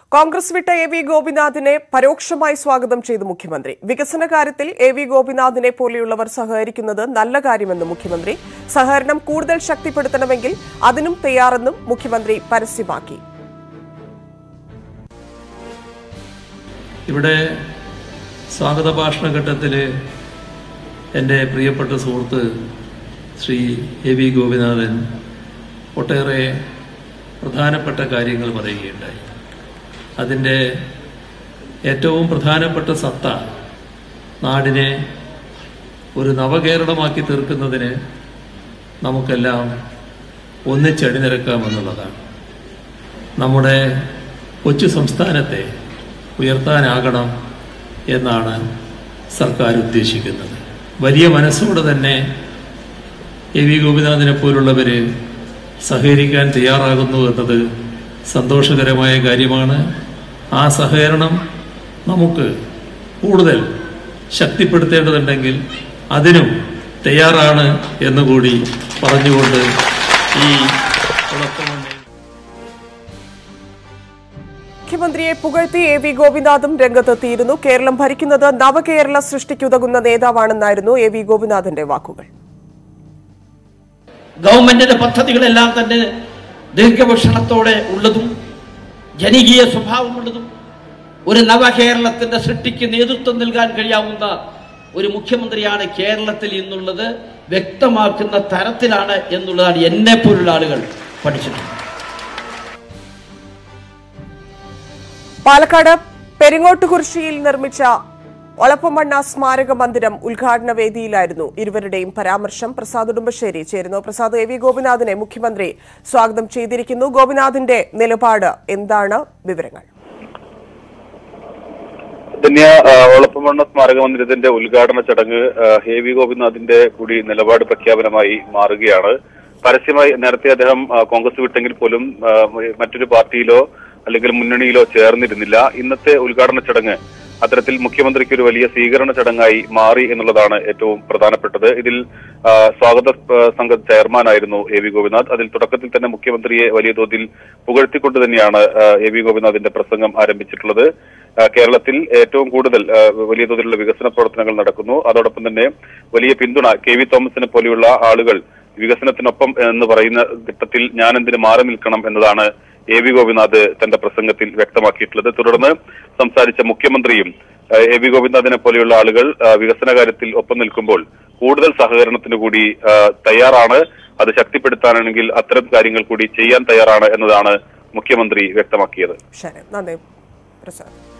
കോൺഗ്രസ് വിട്ട A V ഗോപിനാഥിനെ പരോക്ഷമായി സ്വാഗതം ചെയ്തു മുഖ്യമന്ത്രി വികസന കാര്യത്തിൽ എ വി ഗോപിനാഥിനെ പോലെയുള്ളവർ സഹകരിക്കുന്നത് നല്ല കാര്യമെന്ന് മുഖ്യമന്ത്രി സഹകരണം കൂടുതൽ ശക്തിപ്പെടുത്തണമെങ്കിൽ അതിനും തയ്യാറെന്നും മുഖ്യമന്ത്രി പരസ്യമാക്കി ഇവിടെ സ്വാഗത ഭാഷണ ഘട്ടത്തിൽ എൻ്റെ പ്രിയപ്പെട്ട സുഹൃത്ത് ശ്രീ എ വി ഗോപിനാഥൻ ഒട്ടേറെ പ്രധാനപ്പെട്ട കാര്യങ്ങൾ പറയുകയുണ്ടായി അതിൻ്റെ ഏറ്റവും പ്രധാനപ്പെട്ട സത്ത നാടിനെ ഒരു നവകേരളമാക്കി തീർക്കുന്നതിന് നമുക്കെല്ലാം ഒന്നിച്ചടിനിരക്കാമെന്നുള്ളതാണ് നമ്മുടെ കൊച്ചു സംസ്ഥാനത്തെ ഉയർത്താനാകണം എന്നാണ് സർക്കാർ ഉദ്ദേശിക്കുന്നത് വലിയ മനസ്സോടെ തന്നെ എ വി ഗോപിനാഥിനെ പോലുള്ളവർ സഹകരിക്കാൻ തയ്യാറാകുന്നു എന്നത് സന്തോഷകരമായ കാര്യമാണ് ആ സഹകരണം നമുക്ക് കൂടുതൽ ശക്തിപ്പെടുത്തേണ്ടതുണ്ടെങ്കിൽ അതിനും തയ്യാറാണ് എന്നുകൂടി പറഞ്ഞുകൊണ്ട് ഈ കുളത്തുമണ്ണിൽ മുഖ്യമന്ത്രിയെ പുകഴ്ത്തി എ വി ഗോപിനാഥും രംഗത്തെത്തിയിരുന്നു കേരളം ഭരിക്കുന്നത് നവകേരള സൃഷ്ടിക്കുതകുന്ന നേതാവാണെന്നായിരുന്നു എ വി ഗോപിനാഥിന്റെ വാക്കുകൾ ഗവൺമെന്റിന്റെ പദ്ധതികളെല്ലാം തന്നെ ദീർഘവീക്ഷണത്തോടെ ഉള്ളതും ജനകീയ സ്വഭാവമുള്ളതും ഒരു നവകേരളത്തിന്റെ സൃഷ്ടിക്ക് നേതൃത്വം നൽകാൻ കഴിയാവുന്ന ഒരു മുഖ്യമന്ത്രിയാണ് കേരളത്തിൽ ഇന്നുള്ളത് വ്യക്തമാക്കുന്ന തരത്തിലാണ് എന്നുള്ളതാണ് എന്നെ പോലുള്ള ആളുകൾ പഠിച്ചിട്ടുള്ളത് പാലക്കാട് പെരിങ്ങോട്ടുകുറിശ്ശിയിൽ നിർമ്മിച്ച ഒളപ്പമണ്ണ സ്മാരക മന്ദിരം ഉദ്ഘാടന വേദിയിലായിരുന്നു ഇരുവരുടെയും പരാമർശം പ്രസാദ് ഉടുമ്പശ്ശേരി ചേരുന്നു പ്രസാദ് എ വി ഗോപിനാഥിനെ മുഖ്യമന്ത്രി സ്വാഗതം ചെയ്തിരിക്കുന്നു ഗോപിനാഥിന്റെ നിലപാട് എന്താണ് വിവരങ്ങൾ ധന്യ ഒളപ്പമണ്ണ സ്മാരക മന്ദിരത്തിന്റെ ഉദ്ഘാടന ചടങ്ങ് ആ, എ വി ഗോപിനാഥിന്റെ കൂടി നിലപാട് പ്രഖ്യാപനമായി മാറുകയാണ് പരസ്യമായി നേരത്തെ അദ്ദേഹം ആ, കോൺഗ്രസ് വിട്ടെങ്കിൽ പോലും ആ, മറ്റൊരു പാർട്ടിയിലോ അല്ലെങ്കിൽ മുന്നണിയിലോ ചേർന്നിരുന്നില്ല ഇന്നത്തെ ഉദ്ഘാടന ചടങ്ങ് അത്തരത്തിൽ മുഖ്യമന്ത്രിക്ക് ഒരു വലിയ സ്വീകരണ ചടങ്ങായി മാറി എന്നുള്ളതാണ് ഏറ്റവും പ്രധാനപ്പെട്ടത് ഇതിൽ ആ, സ്വാഗത ആ, സംഘ ചെയർമാനായിരുന്നു എ വി ഗോപിനാഥ് അതിൽ തുടക്കത്തിൽ തന്നെ മുഖ്യമന്ത്രിയെ വലിയ തോതിൽ പുകഴ്ത്തിക്കൊണ്ട് തന്നെയാണ് ആ, എ വി ഗോപിനാഥിന്റെ പ്രസംഗം ആരംഭിച്ചിട്ടുള്ളത് ആ, കേരളത്തിൽ ഏറ്റവും കൂടുതൽ ആ, വലിയ തോതിലുള്ള വികസന പ്രവർത്തനങ്ങൾ നടക്കുന്നു അതോടൊപ്പം തന്നെ വലിയ പിന്തുണ കെ വി തോമസിനെ പോലെയുള്ള ആളുകൾ വികസനത്തിനൊപ്പം എന്ന് പറയുന്ന ഘട്ടത്തിൽ ഞാൻ എന്തിന് മാറി നിൽക്കണം എന്നതാണ് എ വി ഗോപിനാഥ് തന്റെ പ്രസംഗത്തിൽ വ്യക്തമാക്കിയിട്ടുള്ളത് തുടർന്ന് സംസാരിച്ച മുഖ്യമന്ത്രിയും ആ, എ വി ഗോപിനാഥിനെ പോലെയുള്ള ആളുകൾ ആ, വികസന കാര്യത്തിൽ ഒപ്പം നിൽക്കുമ്പോൾ കൂടുതൽ സഹകരണത്തിന് കൂടി ആ, തയ്യാറാണ് അത് ശക്തിപ്പെടുത്താനാണെങ്കിൽ അത്തരം കാര്യങ്ങൾ കൂടി ചെയ്യാൻ തയ്യാറാണ് എന്നതാണ് മുഖ്യമന്ത്രി വ്യക്തമാക്കിയത് ശരി നന്ദി പ്രസാദ്